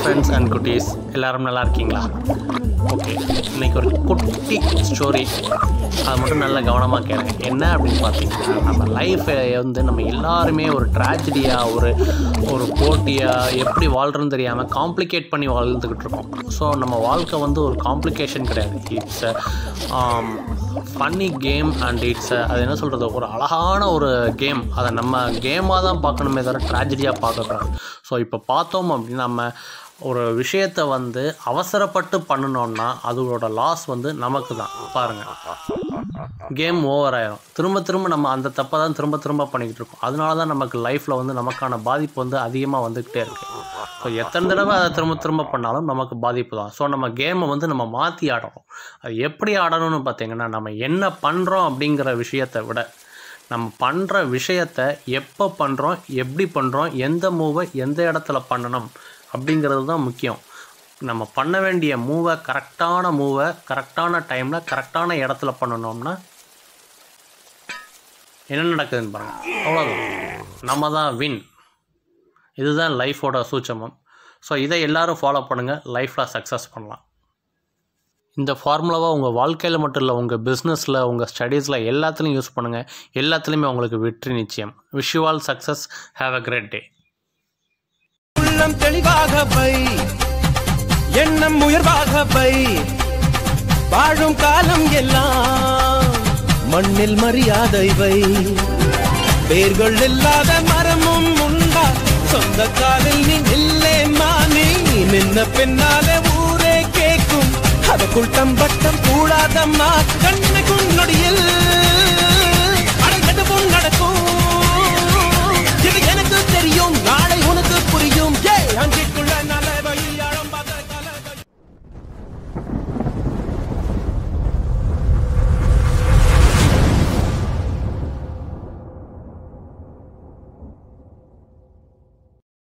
friends and குட்டீஸ் எல்லாரும் நல்லா இருக்கீங்களா ஓகே இன்னைக்கு ஒரு குட்டி ஸ்டோரி அது மட்டும் நல்லா கவனமாக கேளுங்க என்ன அப்படின்னு பார்த்தீங்கன்னா நம்ம லைஃப்பை வந்து நம்ம எல்லாருமே ஒரு ட்ராஜடியாக ஒரு ஒரு போட்டியாக எப்படி வாழ்கிறோன்னு தெரியாமல் காம்ப்ளிகேட் பண்ணி வாழ்ந்துக்கிட்டு இருக்கோம் ஸோ நம்ம வாழ்க்கை வந்து ஒரு காம்ப்ளிகேஷன் கிடையாது it's funny game and it's அது என்ன சொல்கிறது ஒரு அழகான ஒரு கேம் அதை நம்ம கேமாக தான் பார்க்கணுமே தவிர ட்ராஜடியாக பார்க்கக்கூடாது ஸோ இப்போ பார்த்தோம் அப்படின்னா நம்ம ஒரு விஷயத்தை வந்து அவசரப்பட்டு பண்ணணும்னா அதோட லாஸ் வந்து நமக்கு தான் பாருங்கள் கேம் ஓவர் ஆயிரும் திரும்ப திரும்ப நம்ம அந்த தப்பை தான் திரும்ப திரும்ப பண்ணிக்கிட்டு இருக்கோம் அதனால தான் நமக்கு லைஃப்பில் வந்து நமக்கான பாதிப்பு வந்து அதிகமாக வந்துக்கிட்டே இருக்கு ஸோ எத்தனை தடவை அதை திரும்ப திரும்ப பண்ணாலும் நமக்கு பாதிப்பு தான் ஸோ நம்ம கேமை வந்து நம்ம மாற்றி ஆடணும் அது எப்படி ஆடணும்னு பார்த்தீங்கன்னா நம்ம என்ன பண்ணுறோம் அப்படிங்கிற விஷயத்தை விட நம்ம பண்ணுற விஷயத்தை எப்போ பண்ணுறோம் எப்படி பண்ணுறோம் எந்த மூவை எந்த இடத்துல பண்ணணும் அப்படிங்கிறது தான் முக்கியம் நம்ம பண்ண வேண்டிய மூவை கரெக்டான மூவை கரெக்டான டைமில் கரெக்டான இடத்துல பண்ணணும்னா என்ன நடக்குதுன்னு பாருங்கள் அவ்வளோதான் நம்ம தான் வின் இதுதான் லைஃபோட சூட்சமம் ஸோ இதை எல்லாரும் ஃபாலோ பண்ணுங்கள் லைஃப்பில் சக்ஸஸ் பண்ணலாம் இந்த ஃபார்முலாவை உங்கள் வாழ்க்கையில் மட்டும் இல்லை உங்கள் பிஸ்னஸில் உங்கள் ஸ்டடீஸில் எல்லாத்துலேயும் யூஸ் பண்ணுங்கள் எல்லாத்துலேயுமே உங்களுக்கு வெற்றி நிச்சயம் wish you all success have a great day உள்ளம் தெளிவாக வை எண்ணம் உயர்வாக வை வாழும் காலம் எல்லாம் மண்ணில் மரியாதை வை வேர்கள் இல்லாத மரமும் உண்டா சொந்த காலில் நீ நில்லே மானி நின்ன பின்னாலே ஊரே கேக்கும் அதற்குள் தம்பட்டம் கூடாதம்மா கண்ணுக்குள் நொடியில்